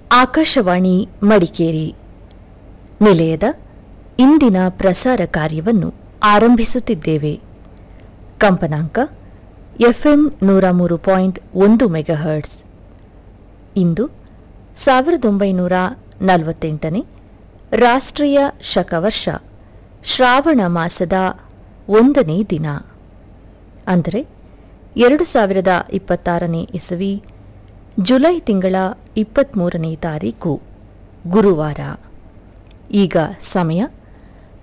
ಆಕಾಶವಾಣಿ ಮಡಿಕೇರಿ ನಿಲಯದ ಇಂದಿನ ಪ್ರಸಾರ ಕಾರ್ಯವನ್ನು ಆರಂಭಿಸುತ್ತಿದ್ದೇವೆ ಕಂಪನಾಂಕ ಎಫ್ಎಂ ನೂರ ಮೂರು ಪಾಯಿಂಟ್ ಒಂದು ಮೆಗಾಹರ್ಟ್ಸ್ ಇಂದು ಸಾವಿರದ ಒಂಬೈನೂರ ನಲವತ್ತೆಂಟನೇ ರಾಷ್ಟ್ರೀಯ ಶಕವರ್ಷ ಶ್ರಾವಣ ಮಾಸದ ಒಂದನೇ ದಿನ ಅಂದರೆ ಎರಡು ಸಾವಿರದ ಇಪ್ಪತ್ತಾರನೇ ಇಸವಿ ಜುಲೈ ತಿಂಗಳ ಇಪ್ಪತ್ತ್ಮೂರನೇ ತಾರೀಕು ಗುರುವಾರ ಈಗ ಸಮಯ